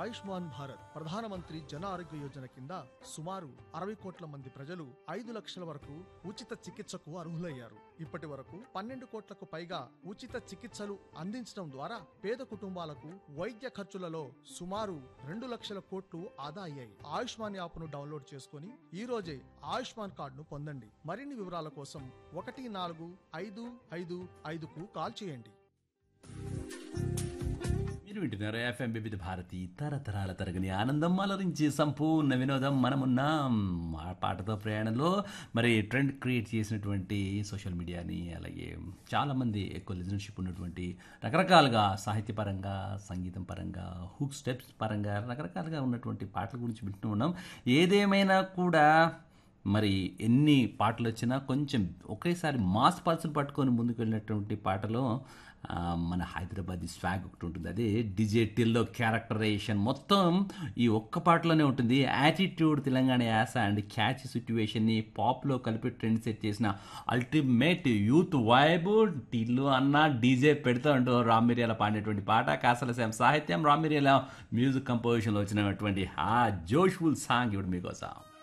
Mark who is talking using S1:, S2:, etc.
S1: ఆయుష్మాన్ భారత్ ప్రధానమంత్రి జన ఆరోగ్య యోజన కింద సుమారు అరవై కోట్ల మంది ప్రజలు ఐదు లక్షల వరకు ఉచిత చికిత్సకు అర్హులయ్యారు ఇప్పటి వరకు పన్నెండు కోట్లకు పైగా ఉచిత చికిత్సలు అందించడం ద్వారా పేద కుటుంబాలకు వైద్య ఖర్చులలో సుమారు రెండు లక్షల కోట్లు ఆదా అయ్యాయి ఆయుష్మాన్ యాప్ను డౌన్లోడ్ చేసుకుని ఈ రోజే ఆయుష్మాన్ కార్డును పొందండి మరిన్ని వివరాల కోసం ఒకటి నాలుగు ఐదు ఐదు ఐదుకు కాల్ చేయండి
S2: మీరు వింటున్నారు ఎఫ్ఎం వివిధ భారతి తరతరాల తరగని ఆనందం అలరించి సంపూర్ణ వినోదం మనమున్నాం ఆ పాటతో ప్రయాణంలో మరి ట్రెండ్ క్రియేట్ చేసినటువంటి సోషల్ మీడియాని అలాగే చాలామంది ఎక్కువ లిజనర్షిప్ ఉన్నటువంటి రకరకాలుగా సాహిత్యపరంగా సంగీతం పరంగా హుక్ స్టెప్స్ పరంగా రకరకాలుగా ఉన్నటువంటి పాటల గురించి వింటూ ఉన్నాం ఏదేమైనా కూడా మరి ఎన్ని పాటలు వచ్చినా కొంచెం ఒకేసారి మాస్ పల్స్ని పట్టుకొని ముందుకు వెళ్ళినటువంటి పాటలో ఆ, మన హైదరాబాద్ స్వాగ్ ఒకటి ఉంటుంది అదే డిజిటల్లో క్యారెక్టరైజేషన్ మొత్తం ఈ ఒక్క పాటలోనే ఉంటుంది యాటిట్యూడ్ తెలంగాణ యాస అండ్ క్యాచ్ సిచ్యువేషన్ని పాప్లో కలిపి ట్రెండ్ సెట్ చేసిన అల్టిమేట్ యూత్ వైబ్ టిల్లు అన్న డీజే పెడతా ఉంటూ రామ్ మిరియాల పాడినటువంటి పాట కాసల శామ్ సాహిత్యం రామ్ మిరియాల మ్యూజిక్ కంపోజిషన్లో వచ్చినటువంటి ఆ జోష్ఫుల్ సాంగ్ ఇప్పుడు మీకోసం